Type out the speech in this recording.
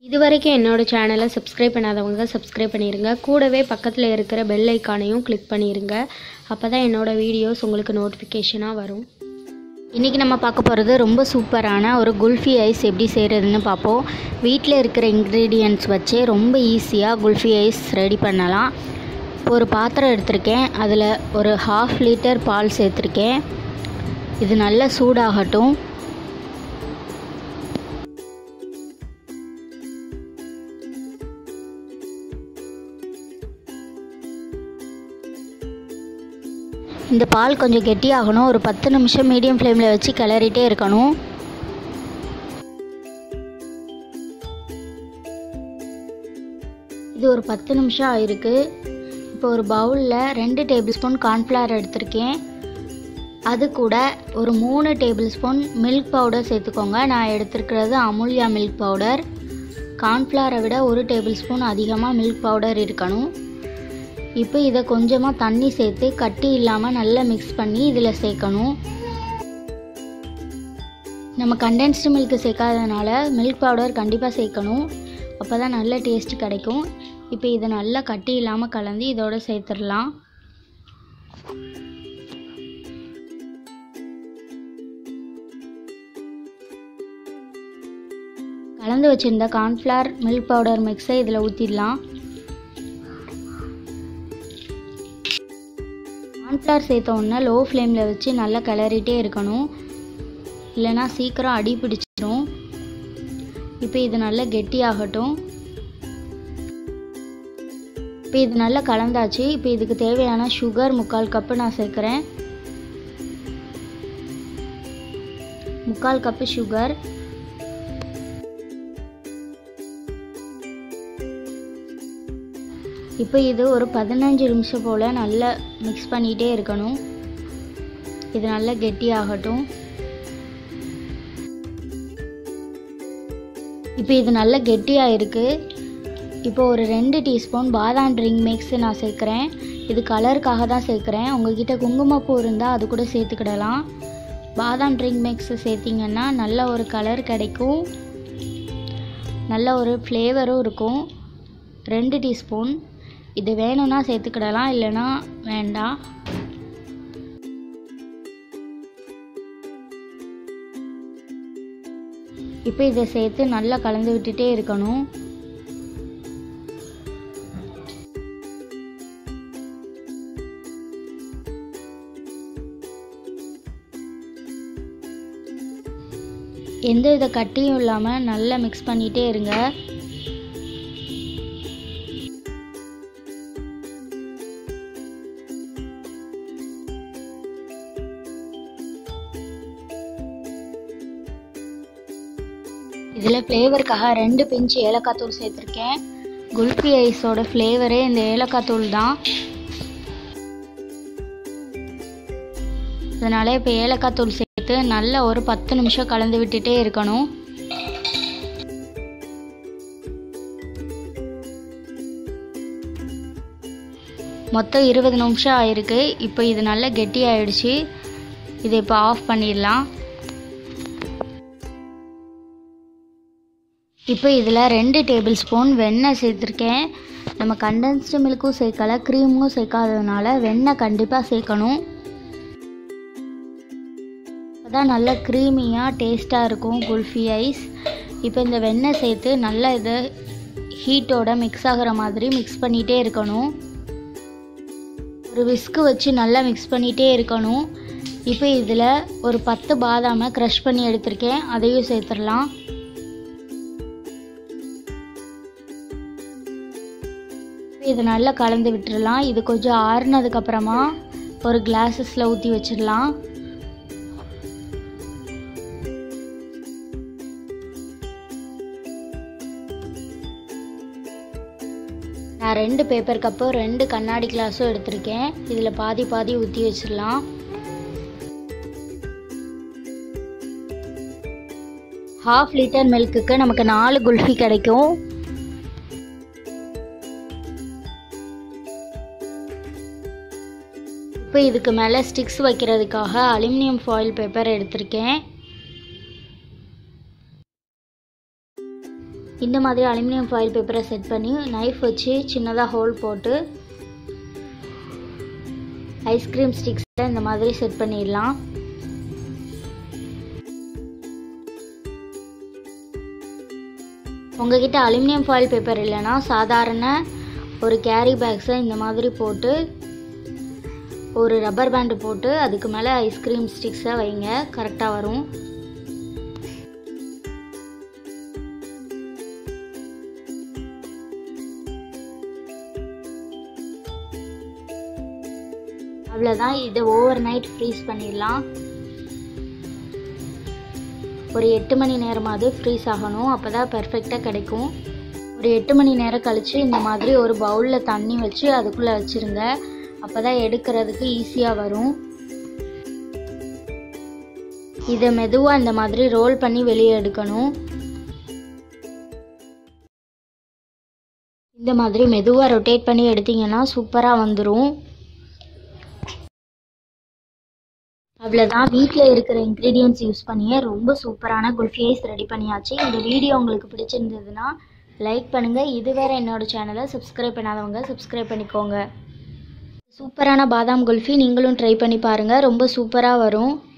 இது வரைக்கும் என்னோட சேனலை சப்ஸ்கிரைப் பண்ணாதவங்க சப்ஸ்கிரைப் பண்ணிடுங்க கூடவே பக்கத்தில் இருக்கிற பெல் ஐக்கானையும் கிளிக் பண்ணிடுங்க அப்போ தான் என்னோடய வீடியோஸ் உங்களுக்கு நோட்டிஃபிகேஷனாக வரும் இன்றைக்கி நம்ம பார்க்க போகிறது ரொம்ப சூப்பரான ஒரு குல்ஃபி ஐஸ் எப்படி செய்கிறதுன்னு பார்ப்போம் வீட்டில் இருக்கிற இன்க்ரீடியன்ட்ஸ் வச்சு ரொம்ப ஈஸியாக குல்ஃபி ஐஸ் ரெடி பண்ணலாம் ஒரு பாத்திரம் எடுத்திருக்கேன் அதில் ஒரு ஹாஃப் லிட்டர் பால் சேர்த்துருக்கேன் இது நல்லா சூடாகட்டும் இந்த பால் கொஞ்சம் கெட்டியாகணும் ஒரு பத்து நிமிஷம் மீடியம் ஃப்ளேமில் வச்சு கிளறிட்டே இருக்கணும் இது ஒரு பத்து நிமிஷம் ஆயிருக்கு இப்போ ஒரு பவுலில் ரெண்டு டேபிள் ஸ்பூன் கார்ன்ஃப்ளவர் எடுத்திருக்கேன் அது கூட ஒரு மூணு டேபிள் ஸ்பூன் மில்க் பவுடர் சேர்த்துக்கோங்க நான் எடுத்திருக்கிறது அமுல்யா மில்க் பவுடர் கார்ன்ஃப்ளவரை விட ஒரு டேபிள் ஸ்பூன் அதிகமாக மில்க் பவுடர் இருக்கணும் இப்போ இதை கொஞ்சமாக தண்ணி சேர்த்து கட்டி இல்லாமல் நல்லா மிக்ஸ் பண்ணி இதில் சேர்க்கணும் நம்ம கண்டென்ஸ்டு மில்க் சேர்க்காததுனால மில்க் பவுடர் கண்டிப்பாக சேர்க்கணும் அப்போ தான் நல்ல டேஸ்ட் கிடைக்கும் இப்போ இதை நல்லா கட்டி இல்லாமல் கலந்து இதோட சேர்த்துடலாம் கலந்து வச்சுருந்த கார்ன்ஃப்ளவர் மில்க் பவுடர் மிக்ஸை இதில் ஊற்றிடலாம் கார்ன்ஃப்ளவர் சேர்த்த உடனே லோ ஃப்ளேமில் வச்சு நல்லா கிளறிட்டே இருக்கணும் இல்லைனா சீக்கிரம் அடி பிடிச்சிடும் இப்போ இது நல்லா கெட்டியாகட்டும் இப்போ இது நல்லா கலந்தாச்சு இப்போ இதுக்கு தேவையான சுகர் முக்கால் கப்பு நான் சேர்க்குறேன் முக்கால் கப்பு சுகர் இப்போ இது ஒரு பதினஞ்சு நிமிஷம் போல் நல்லா மிக்ஸ் பண்ணிகிட்டே இருக்கணும் இது நல்லா கெட்டியாகட்டும் இப்போ இது நல்லா கெட்டியாக இருக்குது இப்போ ஒரு ரெண்டு டீஸ்பூன் பாதாம் ட்ரிங்க் மிக்ஸ் நான் சேர்க்குறேன் இது கலருக்காக தான் சேர்க்குறேன் உங்ககிட்ட குங்குமப்பூ இருந்தால் அது கூட சேர்த்துக்கிடலாம் பாதாம் ட்ரிங்க் மிக்ஸ் சேர்த்திங்கன்னா நல்ல ஒரு கலர் கிடைக்கும் நல்ல ஒரு ஃப்ளேவரும் இருக்கும் ரெண்டு டீஸ்பூன் இது வேணும்னா சேர்த்துக்கிடலாம் இல்லைன்னா வேண்டாம் இப்போ இதை சேர்த்து நல்லா கலந்து விட்டுட்டே இருக்கணும் எந்த வித கட்டியும் இல்லாமல் நல்லா மிக்ஸ் பண்ணிகிட்டே இருங்க இதில் ஃப்ளேவருக்காக ரெண்டு பிஞ்சு ஏலக்காய் தூள் சேர்த்துருக்கேன் குல்ஃபி ஐஸோட ஃப்ளேவரே இந்த ஏலக்காய் தூள் தான் அதனால் இப்போ ஏலக்காய் தூள் சேர்த்து நல்லா ஒரு பத்து நிமிஷம் கலந்து விட்டுட்டே இருக்கணும் மொத்தம் இருபது நிமிஷம் ஆயிருக்கு இப்போ இது நல்லா கெட்டி ஆயிடுச்சு இதை இப்போ ஆஃப் பண்ணிடலாம் இப்போ இதில் ரெண்டு டேபிள் ஸ்பூன் வெண்ணெய் சேர்த்துருக்கேன் நம்ம கண்டென்ஸ்டு மில்க்கும் சேர்க்கலை க்ரீமும் சேர்க்காததுனால வெண்ணெய் கண்டிப்பாக சேர்க்கணும் அப்போதான் நல்லா க்ரீமியாக டேஸ்ட்டாக இருக்கும் குல்ஃபி ஐஸ் இப்போ இந்த வெண்ணெய் சேர்த்து நல்லா இதை ஹீட்டோட மிக்ஸ் ஆகிற மாதிரி மிக்ஸ் பண்ணிகிட்டே இருக்கணும் ஒரு விஸ்கு வச்சு நல்லா மிக்ஸ் பண்ணிகிட்டே இருக்கணும் இப்போ இதில் ஒரு பத்து பாதாமை க்ரஷ் பண்ணி எடுத்திருக்கேன் அதையும் சேர்த்துடலாம் இது நல்லா கலந்து விட்டுறலாம் இது கொஞ்சம் ஆறுனதுக்கப்புறமா ஒரு கிளாஸஸில் ஊற்றி வச்சிடலாம் நான் ரெண்டு பேப்பர் கப்பும் ரெண்டு கண்ணாடி கிளாஸும் எடுத்திருக்கேன் இதில் பாதி பாதி ஊற்றி வச்சிடலாம் ஹாஃப் லிட்டர் மில்க்குக்கு நமக்கு நாலு குல்ஃபி கிடைக்கும் இப்போ இதுக்கு மேலே ஸ்டிக்ஸ் வைக்கிறதுக்காக அலுமினியம் ஃபாயில் பேப்பர் எடுத்திருக்கேன் இந்த மாதிரி அலுமினியம் ஃபாயில் பேப்பரை செட் பண்ணி நைஃப் வச்சு சின்னதாக ஹோல் போட்டு ஐஸ்கிரீம் ஸ்டிக்ஸில் இந்த மாதிரி செட் பண்ணிடலாம் உங்ககிட்ட அலுமினியம் ஃபாயில் பேப்பர் இல்லைன்னா சாதாரண ஒரு கேரி பேக்ஸை இந்த மாதிரி போட்டு ஒரு ரப்பர் பேண்டு போட்டு அதுக்கு மேலே ஐஸ்கிரீம் ஸ்டிக்ஸை வைங்க கரெக்டாக வரும் அவ்வளோதான் இதை ஓவர் நைட் ஃப்ரீஸ் பண்ணிடலாம் ஒரு எட்டு மணி நேரமாவது ஃப்ரீஸ் ஆகணும் அப்போ தான் பெர்ஃபெக்டாக கிடைக்கும் ஒரு எட்டு மணி நேரம் கழித்து இந்த மாதிரி ஒரு பவுலில் தண்ணி வச்சு அதுக்குள்ளே வச்சுருங்க அப்போ தான் எடுக்கிறதுக்கு ஈஸியாக வரும் இதை மெதுவாக இந்த மாதிரி ரோல் பண்ணி வெளியே எடுக்கணும் இந்த மாதிரி மெதுவாக ரொட்டேட் பண்ணி எடுத்தீங்கன்னா சூப்பராக வந்துடும் அவ்வளோதான் வீட்டில் இருக்கிற இன்க்ரீடியன்ஸ் யூஸ் பண்ணியே ரொம்ப சூப்பரான குல்ஃபி ஐஸ் ரெடி பண்ணியாச்சு இந்த வீடியோ உங்களுக்கு பிடிச்சிருந்ததுன்னா லைக் பண்ணுங்கள் இதுவரை என்னோட சேனலை சப்ஸ்கிரைப் பண்ணாதவங்க சப்ஸ்கிரைப் பண்ணிக்கோங்க சூப்பரான பாதாம் குல்ஃபி நீங்களும் ட்ரை பண்ணி பாருங்கள் ரொம்ப சூப்பராக வரும்